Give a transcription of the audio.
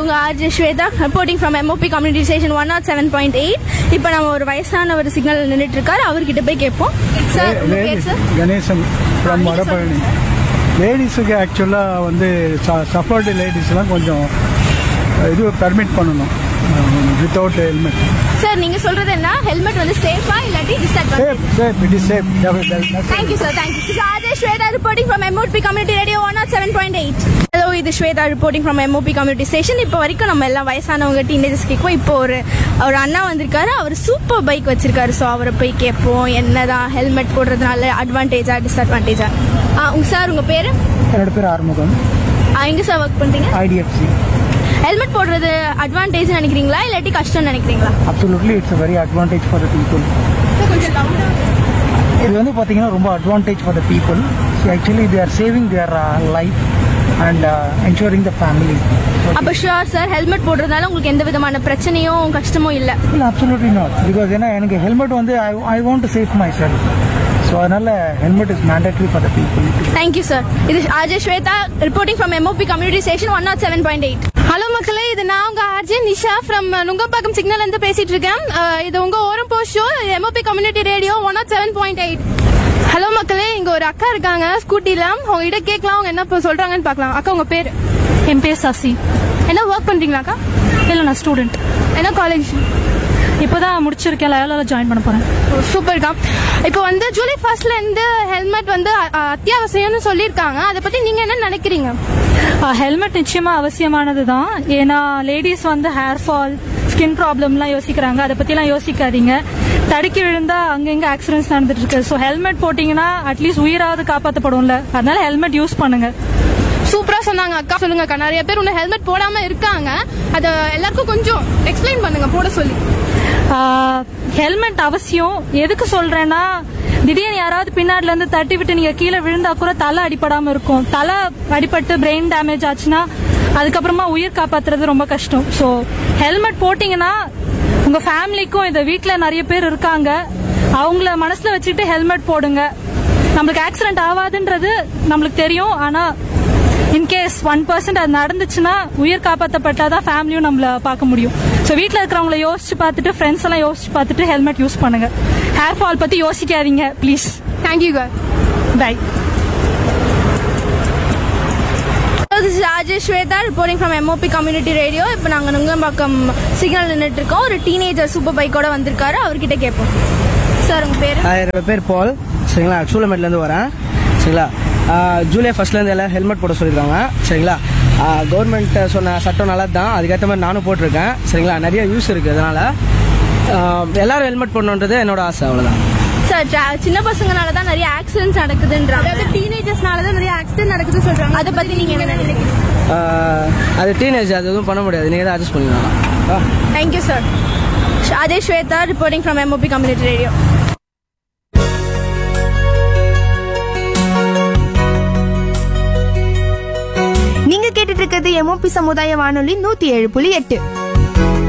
உங்க RJ Shweta reporting from MOP community station one not seven point eight இப்போ நம்ம ஒரு வயசான ஒரு சிக்னல் நின்றுட்டு இருக்காரு அவர்கிட்ட போய் கேட்போம் சார் உங்க பேர் சார் கணேசன் ஃப்ரம் நீங்க வடபழனி லேடிஸுக்கு ஆக்சுவலாக வந்து சப்போர்ட் லேடிஸ்லாம் கொஞ்சம் இது பெர்மிட் பண்ணணும் வித்தவுட் ஹெல்மெட் சார் நீங்க சொல்றது என்ன ஹெல்மெட் வந்து சேஃபா இல்லாட்டி disadvantage safe safe it is safe thank you sir thank you RJ Shweta reporting from MOP community radio one not seven point eight hello இது Shweta reporting from MOP community station இப்போ வரைக்கும் நம்ம எல்லாம் வயசானவங்க டீனேஜர்ஸ் கேட்போம் இப்போ ஒரு ஒரு அண்ணா வந்திருக்காரு அவர் சூப்பர் பைக் வச்சிருக்காரு ஸோ அவரை போய் கேட்போம் என்னதான் ஹெல்மெட் போடுறதுனால அட்வான்டேஜா டிஸ்அட்வான்டேஜா உங்க சார் உங்க பேரு என்னோட பேர் ஆறுமுகம் ஆ, எங்க சார் ஒர்க் பண்றீங்க ஐடிஎஃப்சி ஹெல்மெட் போடுறது அட்வான்டேஜ் நினைக்கிறீங்களா இல்லாட்டி கஷ்டம் நினைக்கிறீங்களா absolutely it's a very advantage for the people கொஞ்சம் louder. இது வந்து பார்த்தீங்கன்னா ரொம்ப advantage for the people actually they are saving their life and ensuring the family அப்ப ஷுவர் சார் ஹெல்மெட் போடுறதுனால உங்களுக்கு எந்த விதமான பிரச்சனையும் கஷ்டமும் இல்லை இல்லை அப்சல்யூட்லி நாட் பிகாஸ் ஏன்னா எனக்கு ஹெல்மெட் வந்து I I want to safe myself so அதனால helmet is mandatory for the people thank you sir இது RJ Shweta reporting from MOP community station one not seven point eight hello மக்களே இது நான் உங்க RJ Nisha from Nungambakkam signal இருந்து பேசிட்டு இருக்கேன் அஹ், இது உங்க ஓரம் post show MOP community radio one not seven point eight hello மக்களே இங்க ஒரு அக்கா இருக்காங்க ஸ்கூட்டில அவங்க கிட்ட கேட்கலாம் அவங்க என்ன இப்ப சொல்றாங்கன்னு பார்க்கலாம் அக்கா உங்க பேர் என் பேர் சசி என்ன ஒர்க் பண்றீங்களா அக்கா இல்லை நான் ஸ்டூடெண்ட் என்ன காலேஜ் இப்போ தான் முடிச்சிருக்கேன் லயோலாவில் ஜாயின் பண்ண போகிறேன் சூப்பர்க்கா இப்போ வந்து ஜூலை ஃபர்ஸ்ட்ல இருந்து ஹெல்மெட் வந்து அஹ், அத்தியாவசியம்னு சொல்லியிருக்காங்க அதை பத்தி நீங்க என்ன நினைக்கிறீங்க ஹெல்மெட் நிச்சயமாக அவசியமானது தான் ஏன்னா லேடிஸ் வந்து ஹேர் ஃபால் ஸ்கின் ப்ராப்ளம்லாம் யோசிக்கிறாங்க அதை பற்றிலாம் யோசிக்காதீங்க தடுக்கி விழுந்தா அங்கங்க ஆக்சிடென்ட்ஸ் நடந்துட்டு இருக்கு ஸோ ஹெல்மெட் போட்டிங்கன்னா அட்லீஸ்ட் உயிராவது காப்பாற்றப்படும்ல அதனால ஹெல்மெட் யூஸ் பண்ணுங்க சூப்பரா சொன்னாங்க அக்கா சொல்லுங்க அக்கா நிறைய பேர் இன்னும் ஹெல்மெட் போடாம இருக்காங்க அதை எல்லாருக்கும் கொஞ்சம் எக்ஸ்பிளைன் பண்ணுங்க போட சொல்லி ஹெல்மெட் அவசியம் எதுக்கு சொல்றேன்னா திடீர்னு யாராவது பின்னாடில இருந்து தட்டி விட்டு நீங்க கீழே விழுந்தா கூட தலை அடிபடாம இருக்கும் தலை அடிபட்டு பிரெயின் டேமேஜ் ஆச்சுன்னா அதுக்கப்புறமா உயிர் காப்பாத்துறது ரொம்ப கஷ்டம் ஸோ ஹெல்மெட் போட்டீங்கன்னா உங்க ஃபேமிலிக்கும் இந்த வீட்டில் நிறைய பேர் இருக்காங்க அவங்கள மனசுல வச்சுட்டு ஹெல்மெட் போடுங்க நம்மளுக்கு ஆக்சிடென்ட் ஆகாதுன்றது நம்மளுக்கு தெரியும் ஆனா இன்கேஸ் ஒன் பர்சன்ட் அது நடந்துச்சுன்னா உயிர் காப்பாற்றப்பட்டாதான் ஃபேமிலியும் நம்மள பார்க்க முடியும் ஸோ வீட்டில் இருக்கிறவங்கள யோசிச்சு பார்த்துட்டு ஃப்ரெண்ட்ஸ் எல்லாம் யோசிச்சு பார்த்துட்டு ஹெல்மெட் யூஸ் பண்ணுங்க ஹேர் ஃபால் பத்தி யோசிக்காதீங்க ப்ளீஸ் தேங்க்யூ கா bye this is RJ Shweta reporting from MOP community radio இப்போ நாங்கள் நுங்கம்பாக்கம் சிக்னல் நின்றுட்டு இருக்கோம் ஒரு டீனேஜர் சூப்பர் பைக்கோட வந்திருக்காரு அவர்கிட்ட கேட்போம் சார் உங்க பேர் ஹாய் என்னோட பேர் பால் சரிங்களா சூலமேட்லேருந்து வரேன் சரிங்களா ஆஹ் ஜூலை ஃபர்ஸ்ட்லேருந்து எல்லாம் ஹெல்மெட் போட சொல்லியிருக்காங்க சரிங்களா கவர்மெண்ட் சொன்ன சட்டம் நல்லது தான் அதுக்கேற்ற மாதிரி நானும் போட்டிருக்கேன் சரிங்களா நிறைய யூஸ் இருக்குது அதனால் எல்லாரும் ஹெல்மெட் போடணுன்றது என்னோட ஆசை அவ்வளோதான் சார் tra- சின்ன பசங்கனால தான் நிறைய ஆக்சிடென்ட்ஸ் நடக்குதுன்றாங்க அதாவது டீனேஜர்ஸ்னால தான் நிறைய ஆக்சிடென்ட் நடக்குதுன்னு சொல்றாங்க அதை பத்தி நீங்க என்ன நினைக்கிறீங்க ஆஹ் அது டீனேஜ் அது எதுவும் பண்ண முடியாது நீங்கள் தான் அட்ஜஸ்ட் பண்ணிக்கலாம் தேங்க்யூ சார் அதே Shweta reporting from MOP community radio நீங்க கேட்டுட்டு இருக்கிறது எம்ஓபி சமுதாய வானொலி நூத்தி ஏழு புள்ளி எட்டு